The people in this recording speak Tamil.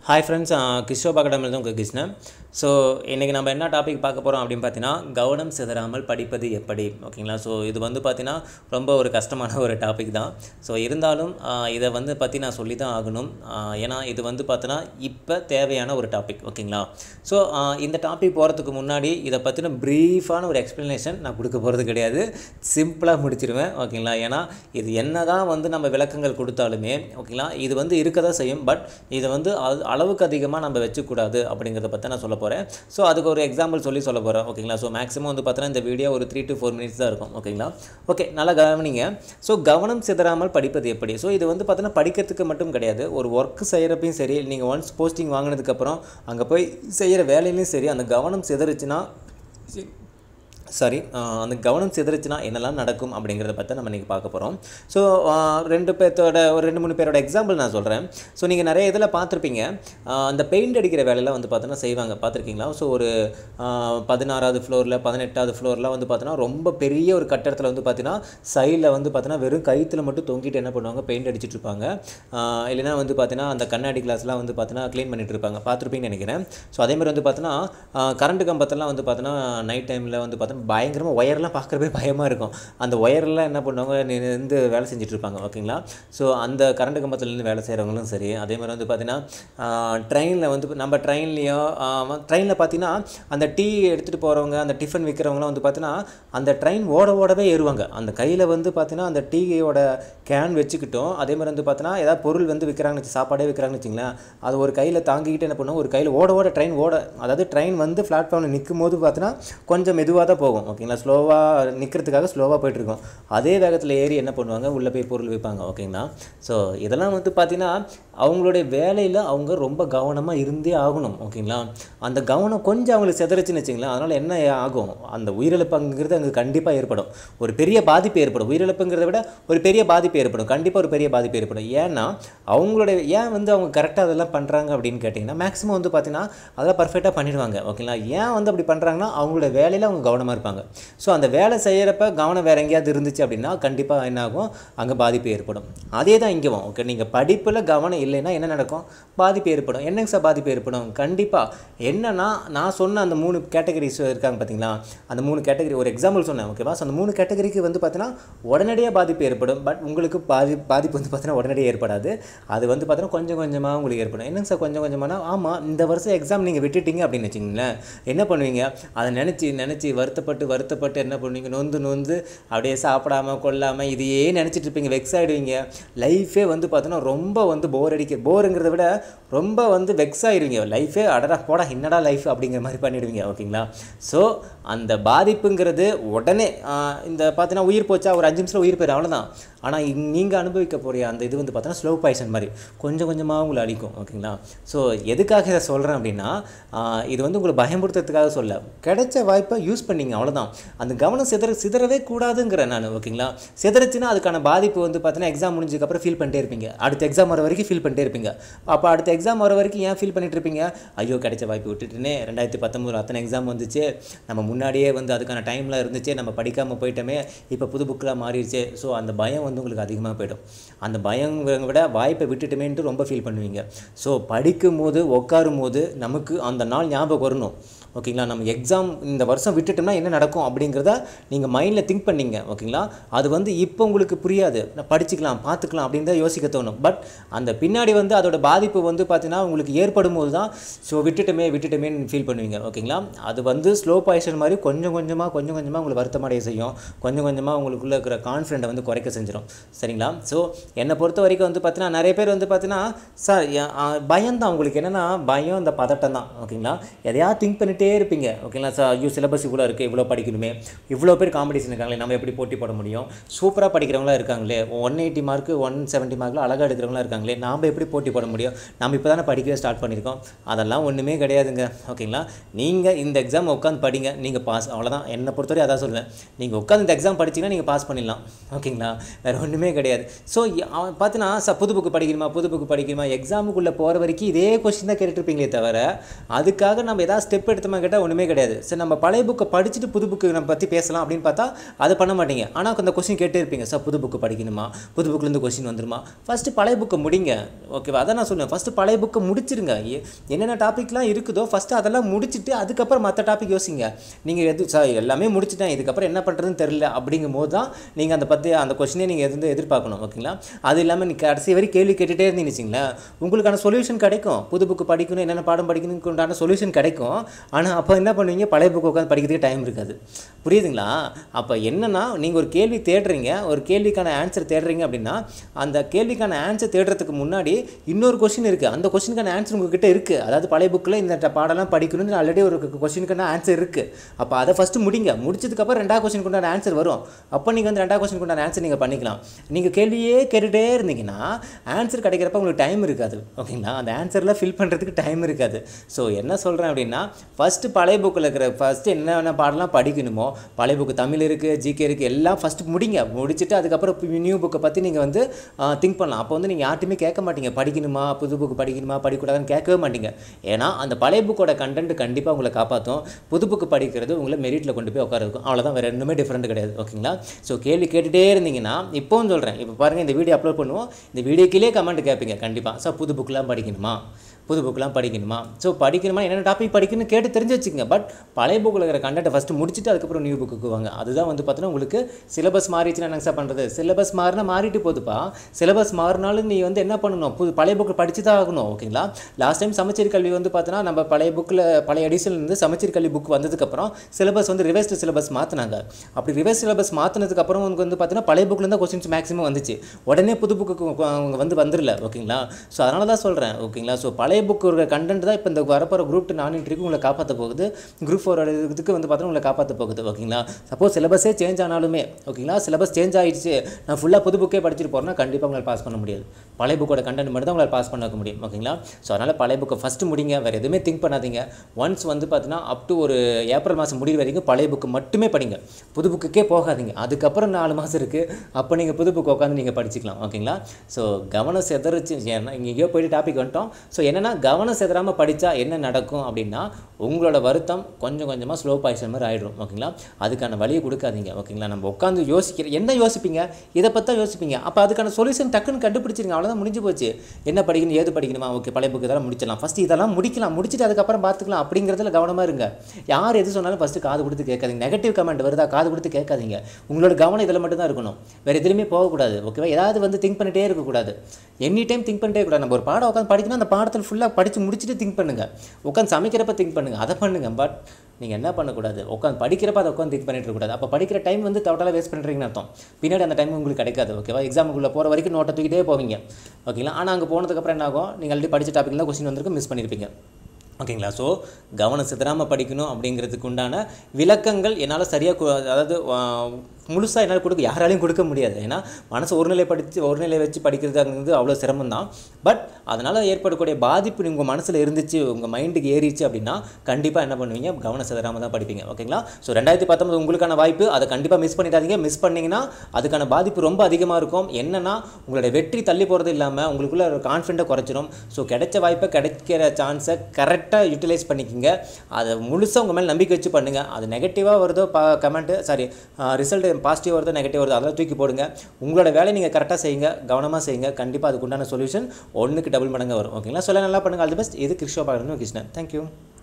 ஹாய் ஃப்ரெண்ட்ஸ் கிஷோப் அகாடமியில் தான் உங்கள் கிருஷ்ணன் ஸோ இன்றைக்கி நம்ம என்ன டாபிக் பார்க்க போகிறோம் அப்படின்னு பார்த்தீங்கன்னா கவனம் சிதறாமல் படிப்பது எப்படி ஓகேங்களா ஸோ இது வந்து பார்த்தீங்கன்னா ரொம்ப ஒரு கஷ்டமான ஒரு டாபிக் தான் ஸோ இருந்தாலும் ஆஹ், இதை வந்து பற்றி நான் சொல்லி தான் ஆகணும் ஆஹ், ஏன்னா இது வந்து பார்த்தீங்கன்னா இப்போ தேவையான ஒரு டாபிக் ஓகேங்களா ஸோ இந்த டாபிக் போகிறதுக்கு முன்னாடி இதை பற்றின ப்ரீஃபான ஒரு எக்ஸ்ப்ளனேஷன் நான் கொடுக்க போகிறது கிடையாது சிம்பிளாக முடிச்சிருவேன் ஓகேங்களா ஏன்னா இது என்ன தான் வந்து நம்ம விளக்கங்கள் கொடுத்தாலுமே ஓகேங்களா இது வந்து இருக்க தான் செய்யும் பட் இதை வந்து அது அளவுக்கு அதிகமாக நம்ம வச்சுக்கூடாது அப்படிங்கிறத பற்றி நான் சொல்ல போகிறேன் ஸோ அதுக்கு ஒரு எக்ஸாம்பிள் சொல்லி சொல்ல போகிறேன் ஓகேங்களா ஸோ மேக்ஸிமம் வந்து பார்த்தீங்கன்னா இந்த வீடியோ ஒரு த்ரீ டு ஃபோர் மினிட்ஸ் தான் இருக்கும் ஓகேங்களா ஓகே நல்லா கவனிங்க ஸோ கவனம் சிதறாமல் படிப்பது எப்படி ஸோ இது வந்து பார்த்தீங்கன்னா படிக்கிறதுக்கு மட்டும் கிடையாது ஒரு ஒர்க் செய்கிறப்பையும் சரி நீங்கள் ஒன்ஸ் போஸ்டிங் வாங்கினதுக்கப்புறம் அங்கே போய் செய்கிற வேலையிலையும் சரி அந்த கவனம் சிதறிச்சுன்னா சாரி அந்த கவனம் சிதறிச்சுன்னா என்னெல்லாம் நடக்கும் அப்படிங்கிறத பற்றி நம்ம இன்றைக்கி பார்க்க போகிறோம் ஸோ ரெண்டு பேர்த்தோட ஒரு ரெண்டு மூணு பேரோட எக்ஸாம்பிள் நான் சொல்கிறேன் ஸோ நீங்கள் நிறைய இதில் பார்த்துருப்பீங்க ஆஹ் அந்த பெயிண்ட் அடிக்கிற வேலையெல்லாம் வந்து பார்த்தோன்னா செய்வாங்க பார்த்துருக்கீங்களா ஸோ ஒரு ஆஹ் பதினாறாவது ஃப்ளோரில் பதினெட்டாவது ஃப்ளோர்லாம் வந்து பார்த்தோன்னா ரொம்ப பெரிய ஒரு கட்டடத்தில் வந்து பார்த்தீங்கன்னா சைடில் வந்து பார்த்தோன்னா வெறும் கயித்துல மட்டும் தொங்கிட்டு என்ன பண்ணுவாங்க பெயிண்ட் அடிச்சிட்டு இருப்பாங்க ஆஹ் இல்லைன்னா வந்து பார்த்தீங்கன்னா அந்த கண்ணாடி கிளாஸ்லாம் வந்து பார்த்தீங்கன்னா க்ளீன் பண்ணிட்டு இருப்பாங்க பார்த்துருப்பீங்கன்னு நினைக்கிறேன் ஸோ அதே மாதிரி வந்து பார்த்தோன்னா கரண்ட் கம்பத்தெல்லாம் வந்து பார்த்தோன்னா நைட் டைமில் வந்து பார்த்தோன்னா பயங்கரமாக ஒயர்லாம் பார்க்குறப்பே பயமாக இருக்கும் அந்த ஒயர்லாம் என்ன பண்ணுவாங்க நின்று வேலை செஞ்சுட்டு இருப்பாங்க ஓகேங்களா ஸோ அந்த கரண்ட் கம்பத்துலேருந்து வேலை செய்கிறவங்களும் சரி அதே மாதிரி வந்து பார்த்தீங்கன்னா ட்ரெயினில் வந்து நம்ம ட்ரெயின்லேயோ ட்ரெயினில் பார்த்தீங்கன்னா அந்த டீ எடுத்துகிட்டு போகிறவங்க அந்த டிஃபன் விற்கிறவங்களாம் வந்து பார்த்தீங்கன்னா அந்த ட்ரெயின் ஓட ஓடவே ஏறுவாங்க அந்த கையில் வந்து பார்த்தீங்கன்னா அந்த டீயோட கேன் வச்சுக்கிட்டோம் அதே மாதிரி வந்து பார்த்தீங்கன்னா ஏதாவது பொருள் வந்து விற்கிறாங்கன்னு வச்சு சாப்பாடே விற்கிறாங்கன்னு வச்சுங்களேன் அது ஒரு கையில் தாங்கிக்கிட்டு என்ன பண்ணுவோம் ஒரு கையில் ஓட ஓட ட்ரெயின் ஓட அதாவது ட்ரெயின் வந்து பிளாட்ஃபார்மில் நிற்கும் போது பார்த்தீங்கன்னா கொஞ்சம் மெதுவாக தான் போகும் ஓகேங்களா ஸ்லோவாக நிற்கிறதுக்காக ஸ்லோவாக போயிட்டுருக்கோம் அதே வேகத்தில் ஏறி என்ன பண்ணுவாங்க உள்ளே போய் பொருள் விற்பாங்க ஓகேங்களா ஸோ இதெல்லாம் வந்து பார்த்தீங்கன்னா அவங்களுடைய வேலையில் அவங்க ரொம்ப கவனமாக இருந்தே ஆகணும் ஓகேங்களா அந்த கவனம் கொஞ்சம் அவங்களுக்கு செதறிச்சுன்னு வச்சுங்களேன் அதனால் என்ன ஆகும் அந்த உயிரிழப்புங்கிறது அங்கே கண்டிப்பாக ஏற்படும் ஒரு பெரிய பாதிப்பு ஏற்படும் உயிரிழப்புங்கிறத விட ஒரு பெரிய பாதிப்பு ஏற்படும் கண்டிப்பாக ஒரு பெரிய பாதிப்பு ஏற்படும் ஏன்னா அவங்களுடைய ஏன் வந்து அவங்க கரெக்டாக அதெல்லாம் பண்ணுறாங்க அப்படின்னு கேட்டிங்கன்னா மேக்ஸிமம் வந்து பார்த்தீங்கன்னா அதெல்லாம் பர்ஃபெக்டாக பண்ணிடுவாங்க ஓகேங்களா ஏன் வந்து அப்படி பண்ணுறாங்கன்னா அவங்களோட வேலையில் அவங்க கவனமாக இருப்பாங்க ஸோ அந்த வேலை செய்கிறப்ப கவனம் வேறு எங்கேயாவது இருந்துச்சு அப்படின்னா கண்டிப்பாக என்ன ஆகும் அங்கே பாதிப்பு ஏற்படும் அதே தான் இங்கேவும் ஓகே நீங்கள் படிப்பில் கவனம் இல்லைன்னா என்ன நடக்கும் பாதிப்பு ஏற்படும் என்னங்க சார் பாதிப்பு ஏற்படும் கண்டிப்பாக என்னன்னா நான் சொன்ன அந்த மூணு கேட்டகரிஸ் இருக்காங்க பார்த்தீங்களா அந்த மூணு கேட்டகரி ஒரு எக்ஸாம்பிள் சொன்னேன் ஓகேவா ஸோ அந்த மூணு கேட்டகரிக்கு வந்து பார்த்தீங்கன்னா உடனடியாக பாதிப்பு ஏற்படும் பட் உங்களுக்கு பாதி பாதிப்பு வந்து பார்த்தீங்கன்னா உடனடியாக ஏற்படாது அது வந்து பார்த்தீங்கன்னா கொஞ்சம் கொஞ்சமாக உங்களுக்கு ஏற்படும் என்னங்க சார் கொஞ்சம் கொஞ்சமானா ஆமாம் இந்த வருஷம் எக்ஸாம் நீங்கள் விட்டுட்டீங்க அப்படின்னு வச்சிங்களேன் என்ன பண்ணுவீங்க அதை நினச்சி நினச்சி வருத்தப்பட்டு வருத்தப்பட்டு என்ன பண்ணுவீங்க நொந்து நொந்து அப்படியே சாப்பிடாம கொள்ளாமல் இதையே நினச்சிட்டு இருப்பீங்க வெக்ஸ் ஆகிடுவீங்க லைஃபே வந்து பார்த்தோன்னா ரொம்ப வந்து போர் அடிக்க போருங்கிறத விட ரொம்ப வந்து வெக்ஸ் ஆகிடுவீங்க லைஃபே அடடா போடா என்னடா லைஃப் அப்படிங்கிற மாதிரி பண்ணிடுவீங்க ஓகேங்களா ஸோ அந்த பாதிப்புங்கிறது உடனே ஆஹ், இந்த பார்த்தீங்கன்னா உயிர் போச்சா ஒரு அஞ்சு நிமிஷத்தில் உயிர் போயிடும் அவ்வளோதான் ஆனால் நீங்கள் அனுபவிக்க போகிற அந்த இது வந்து பார்த்தோன்னா ஸ்லோ பாய்சன் மாதிரி கொஞ்சம் கொஞ்சமாக உங்களை அழிக்கும் ஓகேங்களா ஸோ எதுக்காக இதை சொல்கிறேன் அப்படின்னா ஆஹ், இது வந்து உங்களை பயமுறுத்துறதுக்காக சொல்ல கிடைச்ச வாய்ப்பை யூஸ் பண்ணீங்க அவ்வளோதான் அந்த கவனம் சிதற சிதறவே கூடாதுங்கிறேன் நான் ஓகேங்களா சிதறச்சுன்னா அதுக்கான பாதிப்பு வந்து பார்த்தீங்கன்னா எக்ஸாம் முடிஞ்சதுக்கப்புறம் ஃபீல் பண்ணிட்டே இருப்பீங்க அடுத்த எக்ஸாம் வர வரைக்கும் ஃபீல் பண்ணிட்டே இருப்பீங்க அப்போ அடுத்த எக்ஸாம் வர வரைக்கும் ஏன் ஃபீல் பண்ணிட்டு இருப்பீங்க ஐயோ கிடைச்ச வாய்ப்பு விட்டுட்டுனே ரெண்டாயிரத்தி பத்தொம்பது அத்தனை எக்ஸாம் வந்துச்சு நம்ம முன்னாடியே வந்து அதுக்கான டைமில் இருந்துச்சு நம்ம படிக்காமல் போயிட்டோமே இப்போ புது புக்கெலாம் மாறிடுச்சு ஸோ அந்த பயம் வந்து உங்களுக்கு அதிகமாக போயிடும் அந்த பயம் விட வாய்ப்பை விட்டுட்டுமேன்ட்டு ரொம்ப ஃபீல் பண்ணுவீங்க ஸோ படிக்கும் போது உட்காரும் போது நமக்கு அந்த நாள் ஞாபகம் வரணும் ஓகேங்களா நம்ம எக்ஸாம் இந்த வருஷம் விட்டுட்டோம்னா என்ன நடக்கும் அப்படிங்கிறத நீங்கள் மைண்டில் திங்க் பண்ணீங்க ஓகேங்களா அது வந்து இப்போ உங்களுக்கு புரியாது நான் படிச்சுக்கலாம் பார்த்துக்கலாம் அப்படின்னு தான் யோசிக்க தோணும் பட் அந்த பின்னாடி வந்து அதோட பாதிப்பு வந்து பார்த்தீங்கன்னா உங்களுக்கு ஏற்படும் போது தான் ஸோ விட்டுட்டுமே விட்டுட்டுமேன்னு ஃபீல் பண்ணுவீங்க ஓகேங்களா அது வந்து ஸ்லோ பாய்சன் மாதிரி கொஞ்சம் கொஞ்சமாக கொஞ்சம் கொஞ்சமாக உங்களுக்கு வருத்தமடைய செய்யும் கொஞ்சம் கொஞ்சமாக உங்களுக்குள்ளே இருக்கிற கான்ஃபிடென்ட்டை வந்து குறைக்க செஞ்சிடும் சரிங்களா ஸோ என்னை பொறுத்த வரைக்கும் வந்து பார்த்தீங்கன்னா நிறைய பேர் வந்து பார்த்தீங்கன்னா சார் பயம் தான் உங்களுக்கு என்னென்னா பயம் இந்த பதட்டம் தான் ஓகேங்களா எதையாவது திங்க் பண்ணிட்டே இருப்பீங்க ஓகேங்களா சார் ஐயோ சிலபஸ் இவ்வளோ இருக்குது இவ்வளோ படிக்கணுமே இவ்வளோ பேர் காம்படிஷன் இருக்காங்களே நம்ம எப்படி போட்டி போட முடியும் சூப்பராக படிக்கிறவங்களா இருக்காங்களே one eighty mark one seventy மார்க்கில் அழகாக எடுக்கிறவங்களா இருக்காங்களே நாம் எப்படி போட்டி போட முடியும் நம்ம இப்போ தானே படிக்கவே ஸ்டார்ட் பண்ணியிருக்கோம் அதெல்லாம் ஒன்றுமே கிடையாதுங்க ஓகேங்களா நீங்கள் இந்த எக்ஸாம் உட்காந்து படிங்க நீங்கள் பாஸ் அவ்வளோதான் என்னை பொறுத்தவரை அதான் சொல்லுவேன் நீங்கள் உட்காந்து இந்த எக்ஸாம் படிச்சீங்கன்னா நீங்கள் பாஸ் பண்ணிடலாம் ஓகேங்களா வேறு ஒன்றுமே கிடையாது ஸோ பார்த்தீங்கன்னா சார் புது புக்கு படிக்கணுமா புது புக்கு படிக்கணுமா எக்ஸாமுக்குள்ளே போகிற வரைக்கும் இதே கொஸ்டின் தான் கேட்டுருப்பீங்களே தவிர அதுக்காக நம்ம ஏதாவது ஸ்டெப் எடுத்தோமா கேட்டால் ஒன்றுமே கிடையாது சரி நம்ம பழைய புக்கை படிச்சுட்டு படிச்சுட்டு புது புக்கு நம்ம பற்றி பேசலாம் அப்படின்னு பார்த்தா அதை பண்ண மாட்டீங்க ஆனால் அந்த கொஸ்டின் கேட்டே இருப்பீங்க சார் புது புக்கு படிக்கணுமா புது புக்கிலேருந்து கொஸ்டின் வந்துருமா ஃபஸ்ட்டு பழைய புக்கை முடிங்க ஓகேவா அதான் நான் சொல்லுவேன் ஃபஸ்ட்டு பழைய புக்கை முடிச்சிருங்க எ- என்னென்ன டாபிக்லாம் இருக்குதோ ஃபஸ்ட்டு அதெல்லாம் முடிச்சுட்டு அதுக்கப்புறம் மற்ற டாபிக் யோசிங்க நீங்கள் எது சார் எல்லாமே முடிச்சிட்டேன் இதுக்கப்புறம் என்ன பண்ணுறதுன்னு தெரியல அப்படிங்கும் போது தான் நீங்கள் அந்த பற்றி அந்த கொஸ்டினே நீங்கள் எது எதிர்பார்க்கணும் ஓகேங்களா அது இல்லாமல் நீங்கள் கடைசி வரை கேள்வி கேட்டுகிட்டே இருந்தீங்கன்னு வச்சுங்களேன் உங்களுக்கான சொல்யூஷன் கிடைக்கும் புது புக்கு படிக்கணும் என்னென்ன பாடம் படிக்கணும்னு உண்டான சொல்யூஷன் கிடைக்கும் ஆனால் அப்போ என்ன பண்ணுவீங்க பழைய புக்கு உட்காந்து படிக்கிறதுக்கு டைம் இருக்காது புரியுதுங்களா அப்போ என்னன்னா நீங்கள் ஒரு கேள்வி தேடுறீங்க ஒரு கேள்விக்கான ஆன்சர் தேடுறீங்க அப்படின்னா அந்த கேள்விக்கான ஆன்சர் தேடுறதுக்கு முன்னாடி இன்னொரு கொஸ்டின் இருக்குது அந்த கொஸ்டினுக்கான ஆன்சர் உங்ககிட்ட இருக்குது அதாவது பழைய புக்கில் இந்த ட- பாடம்லாம் படிக்கணும்னு ஆல்ரெடி ஒரு கொஸ்டினுக்கான ஆன்சர் இருக்குது அப்போ அதை ஃபஸ்ட்டு முடிங்க முடிச்சதுக்கப்புறம் ரெண்டாவது கொஸ்டினுக்கு உண்டான ஆன்சர் வரும் அப்போ நீங்கள் வந்து ரெண்டாவது கொஸ்டினுக்கு உண்டான ஆன்சர் நீங்கள் பண்ணிக்கலாம் நீங்கள் கேள்வியே கேட்டுகிட்டே இருந்தீங்கன்னா ஆன்சர் கிடைக்கிறப்ப உங்களுக்கு டைம் இருக்காது ஓகேங்களா அந்த ஆன்சரில் ஃபில் பண்ணுறதுக்கு டைம் இருக்காது ஸோ என்ன சொல்கிறேன் அப்படின்னா ஃபஸ்ட்டு பழைய புக்கில் இருக்கிற ஃபஸ்ட்டு என்னென்ன பாடலாம் படிக்கணுமோ பழைய புக்கு தமிழ் இருக்குது ஜிகே இருக்குது எல்லாம் ஃபஸ்ட்டு முடிங்க முடிச்சுட்டு அதுக்கப்புறம் நியூ புக்கை பற்றி நீங்கள் வந்து திங்க் பண்ணலாம் அப்போ வந்து நீங்கள் யார்ட்டையுமே கேட்க மாட்டீங்க படிக்கணுமா புது புக்கு படிக்கணுமா படிக்கக்கூடாதுன்னு கேட்கவே மாட்டீங்க ஏன்னா அந்த பழைய புக்கோட கண்டென்ட் கண்டிப்பாக உங்களை காப்பாற்றும் புது புக்கு படிக்கிறது உங்களை மெரிட்டில் கொண்டு போய் உட்கார இருக்கும் அவ்வளோதான் வேறு ரெண்டுமே டிஃப்ரெண்ட் கிடையாது ஓகேங்களா ஸோ கேள்வி கேட்டுகிட்டே இருந்தீங்கன்னா இப்போவும் சொல்கிறேன் இப்போ பாருங்கள் இந்த வீடியோ அப்லோட் பண்ணுவோம் இந்த வீடியோக்கிலே கமெண்ட் கேட்பீங்க கண்டிப்பாக ஸோ புது புக்கெலாம் படிக்கணுமா புது புக்கெலாம் படிக்கணுமா ஸோ படிக்கணுமா என்னென்ன டாபிக் படிக்கணும்னு கேட்டு தெரிஞ்சு வச்சுக்கோங்க பட் பழைய புக்கில் இருக்கிற கண்டென்ட்டை ஃபஸ்ட்டு முடிச்சுட்டு அதுக்கப்புறம் நியூ புக்குக்கு வாங்க அதுதான் வந்து பார்த்தீங்கன்னா உங்களுக்கு சிலபஸ் மாறிச்சுன்னா என்ன சார் பண்ணுறது சிலபஸ் மாறினா மாறிட்டு போகுதுப்பா சிலபஸ் மாறினாலும் நீ வந்து என்ன பண்ணணும் புது பழைய புக்கு படிச்சு தான் ஆகணும் ஓகேங்களா லாஸ்ட் டைம் சமச்சீர் கல்வி வந்து பார்த்தீங்கன்னா நம்ம பழைய புக்கில் பழைய எடிஷன்ல இருந்து சமச்சீர் கல்வி புக் வந்ததுக்கப்புறம் சிலபஸ் வந்து ரிவைஸ்டு சிலபஸ் மாற்றினாங்க அப்படி ரிவைஸ் சிலபஸ் மாற்றினதுக்கப்புறம் உங்களுக்கு வந்து பார்த்தீங்கன்னா பழைய புக்கில் தான் கொஸ்டின்ஸ் மேக்ஸிமம் வந்துச்சு உடனே புது புக்கு அவங்க வந்து வந்துடல ஓகேங்களா ஸோ அதனால தான் சொல்கிறேன் ஓகேங்களா ஸோ பழைய புக்கு ஒரு கண்டென்ட் தான் இப்போ இந்த வரப்போகிற குரூப் டூ நான் இன்ட்ரிக்கு உங்களை காப்பாற்ற போகுது குரூப் ஃபோர் இதுக்கு வந்து பார்த்தீங்கன்னா உங்களை காப்பாற்ற போகுது ஓகேங்களா சப்போஸ் சிலபஸே சேஞ்ச் ஆனாலுமே ஓகேங்களா சிலபஸ் சேஞ்ச் ஆயிடுச்சு நான் ஃபுல்லாக புது புக்கே படிச்சுட்டு போகிறேன்னா கண்டிப்பாக உங்களால் பாஸ் பண்ண முடியாது பழைய புக்கோட கண்டென்ட் மட்டும் தான் உங்களால் பாஸ் பண்ண வைக்க முடியும் ஓகேங்களா ஸோ அதனால் பழைய புக்கை ஃபஸ்ட்டு முடிங்க வேறு எதுவுமே திங்க் பண்ணாதீங்க ஒன்ஸ் வந்து பார்த்தீங்கன்னா அப் டு ஒரு ஏப்ரல் மாதம் முடிவு வரைக்கும் பழைய புக்கு மட்டுமே படிங்க புது புக்குக்கே போகாதீங்க அதுக்கப்புறம் நாலு மாதம் இருக்குது அப்போ நீங்கள் புது புக்கு உட்காந்து நீங்கள் படிச்சுக்கலாம் ஓகேங்களா ஸோ கவனம் செதறிச்சு ஏன்னா இங்கே எங்கேயோ போயிட்டு டாபிக் வந்துட்டோம் ஸோ என்னென்னா கவனம் செதறாமல் படித்தா என்ன நடக்கும் அப்படின்னா உங்களோட வருத்தம் கொஞ்சம் கொஞ்சமாக ஸ்லோ பாய்ச்சல் மாதிரி ஆகிடும் ஓகேங்களா அதுக்கான வழியை கொடுக்காதீங்க ஓகேங்களா நம்ம உட்காந்து யோசிக்கிற என்ன யோசிப்பீங்க இதை பற்றி தான் யோசிப்பீங்க அப்போ அதுக்கான சொல்யூஷன் டக்குன்னு கண்டுபிடிச்சிருங்க அவ்வளோதான் முடிஞ்சு போச்சு என்ன படிக்கணும் ஏது படிக்கணுமா ஓகே பழைய புக்கு இதெல்லாம் முடிச்சிடலாம் ஃபஸ்ட்டு இதெல்லாம் முடிக்கலாம் முடிச்சுட்டு அதுக்கப்புறம் பார்த்துக்கலாம் அப்படிங்கிறதுல கவனமாக இருங்க யார் எது சொன்னாலும் ஃபஸ்ட்டு காது கொடுத்து கேட்காதீங்க நெகட்டிவ் கமெண்ட் வருதா காது கொடுத்து கேட்காதீங்க உங்களோட கவனம் இதில் மட்டும் தான் இருக்கணும் வேறு எதுலையுமே போகக்கூடாது ஓகேவா ஏதாவது வந்து திங்க் பண்ணிட்டே இருக்கக்கூடாது எனி டைம் திங்க் பண்ணிட்டே இருக்கக்கூடாது நம்ம ஒரு பாடம் உட்காந்து படிக்கணும் அந்த பாடத்தில் ஃபுல்லாக படித்து முடிச்சுட்டு திங்க் பண்ணுங்கள் உட்காந்து சமைக்கிறப்ப திங்க் பண்ணுங்கள் அதை பண்ணுங்கள் பட் நீங்கள் என்ன பண்ணக்கூடாது உட்காந்து படிக்கிறப்ப அதை உட்காந்து திங்க் பண்ணிட்டு இருக்கக்கூடாது அப்போ படிக்கிற டைம் வந்து டோட்டலாக வேஸ்ட் பண்ணுறீங்கன்னு அர்த்தம் பின்னாடி அந்த டைம் உங்களுக்கு கிடைக்காது ஓகேவா எக்ஸாமுக்குள்ளே போகிற வரைக்கும் நோட்டை தூக்கிட்டே போவீங்க ஓகேங்களா ஆனால் அங்கே போனதுக்கப்புறம் என்ன ஆகும் நீங்கள் ஆல்ரெடி படித்த டாப்பிக்கில் கொஸ்டின் வந்திருக்கும் மிஸ் பண்ணியிருப்பீங்க ஓகேங்களா ஸோ கவனம் சிதறாமல் படிக்கணும் அப்படிங்கிறதுக்கு உண்டான விளக்கங்கள் என்னால் சரியாக அதாவது முழுசாக என்னால் கொடுக்க யாராலையும் கொடுக்க முடியாது ஏன்னா மனசு ஒருநிலை படித்து ஒருநிலை வச்சு படிக்கிறதுங்கிறது அவ்வளோ சிரமம் தான் பட் அதனால் ஏற்படக்கூடிய பாதிப்பு உங்கள் மனசில் இருந்துச்சு உங்கள் மைண்டுக்கு ஏறிச்சு அப்படின்னா கண்டிப்பாக என்ன பண்ணுவீங்க கவனம் சிதறாமல் தான் படிப்பீங்க ஓகேங்களா ஸோ ரெண்டாயிரத்தி பத்தொம்பது உங்களுக்கான வாய்ப்பு அதை கண்டிப்பாக மிஸ் பண்ணிடாதீங்க மிஸ் பண்ணிங்கன்னா அதுக்கான பாதிப்பு ரொம்ப அதிகமாக இருக்கும் என்னென்னா உங்களுடைய வெற்றி தள்ளி போகிறது இல்லாமல் உங்களுக்குள்ள ஒரு கான்ஃபிடண்ட்டை குறைச்சிரும் ஸோ கிடைச்ச வாய்ப்பை கிடைக்கிற சான்ஸை கரெக்டாக யூட்டிலைஸ் பண்ணிக்கோங்க அதை முழுசாக உங்கள் மேலே நம்பிக்கை வச்சு பண்ணுங்கள் அது நெகட்டிவாக வருதோ பா கமெண்ட்டு சாரி ரிசல்ட் பாசிட்டிவ் வருதோ நெகட்டிவ் வருதோ அதெல்லாம் தூக்கி போடுங்க உங்களோட வேலையை நீங்கள் கரெக்டாக செய்யுங்க கவனமாக செய்யுங்க கண்டிப்பாக அதுக்கு உண்டான சொல்யூஷன் ஒன்றுக்கு டபுள் மடங்கு வரும் ஓகேங்களா சொல்ல நல்லா பண்ணுங்கள் ஆல் தி பெஸ்ட் இது கிருஷ்ணா பாகரன் கிருஷ்ணன் தேங்க்யூ